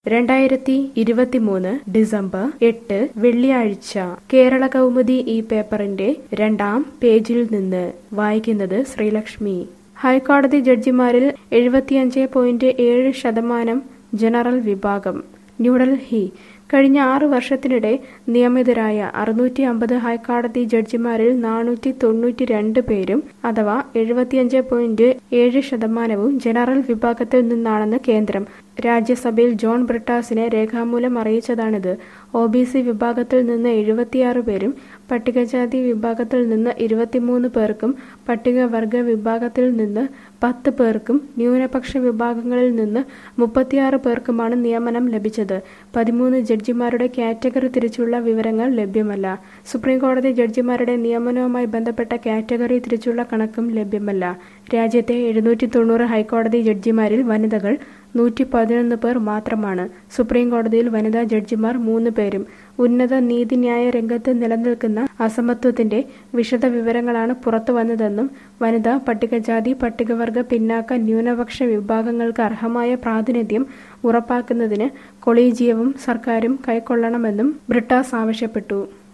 രണ്ടായിരത്തി ഇരുപത്തിമൂന്ന് ഡിസംബർ എട്ട് വെള്ളിയാഴ്ച കേരള കൗമുദി ഈ പേപ്പറിന്റെ രണ്ടാം പേജിൽ നിന്ന് വായിക്കുന്നത് ശ്രീലക്ഷ്മി ഹൈക്കോടതി ജഡ്ജിമാരിൽ എഴുപത്തിയഞ്ച് പോയിന്റ് ഏഴ് ശതമാനം ജനറൽ വിഭാഗം ന്യൂഡൽഹി കഴിഞ്ഞ ആറു വർഷത്തിനിടെ നിയമിതരായ അറുന്നൂറ്റി അമ്പത് ഹൈക്കോടതി ജഡ്ജിമാരിൽ നാനൂറ്റി തൊണ്ണൂറ്റി രണ്ട് പേരും അഥവാ എഴുപത്തിയഞ്ച് പോയിന്റ് ഏഴ് ശതമാനവും ജനറൽ വിഭാഗത്തിൽ നിന്നാണെന്ന് കേന്ദ്രം രാജ്യസഭയിൽ ജോൺ ബ്രിട്ടാസിനെ രേഖാമൂലം അറിയിച്ചതാണിത് ഒ ബി സി വിഭാഗത്തിൽ നിന്ന് എഴുപത്തിയാറ് പേരും പട്ടികജാതി വിഭാഗത്തിൽ നിന്ന് ഇരുപത്തിമൂന്ന് പേർക്കും പട്ടികവർഗ വിഭാഗത്തിൽ നിന്ന് പത്ത് പേർക്കും ന്യൂനപക്ഷ വിഭാഗങ്ങളിൽ നിന്ന് മുപ്പത്തിയാറ് പേർക്കുമാണ് നിയമനം ലഭിച്ചത് പതിമൂന്ന് ജഡ്ജിമാരുടെ കാറ്റഗറി തിരിച്ചുള്ള വിവരങ്ങൾ ലഭ്യമല്ല സുപ്രീം കോടതി ജഡ്ജിമാരുടെ നിയമനവുമായി ബന്ധപ്പെട്ട കാറ്റഗറി തിരിച്ചുള്ള കണക്കും ലഭ്യമല്ല രാജ്യത്തെ എഴുന്നൂറ്റി തൊണ്ണൂറ് ഹൈക്കോടതി ജഡ്ജിമാരിൽ വനിതകൾ നൂറ്റി പതിനൊന്ന് പേർ മാത്രമാണ് സുപ്രീം കോടതിയിൽ വനിതാ ജഡ്ജിമാർ മൂന്ന് പേരും ഉന്നത നീതിന്യായ രംഗത്ത് നിലനിൽക്കുന്ന അസമത്വത്തിന്റെ വിശദ വിവരങ്ങളാണ് പുറത്തു വന്നതെന്നും വനിതാ പട്ടികജാതി പട്ടികവർഗ പിന്നാക്ക ന്യൂനപക്ഷ വിഭാഗങ്ങൾക്ക് അർഹമായ പ്രാതിനിധ്യം ഉറപ്പാക്കുന്നതിന് കൊളീജിയവും സർക്കാരും കൈക്കൊള്ളണമെന്നും ബ്രിട്ടാസ് ആവശ്യപ്പെട്ടു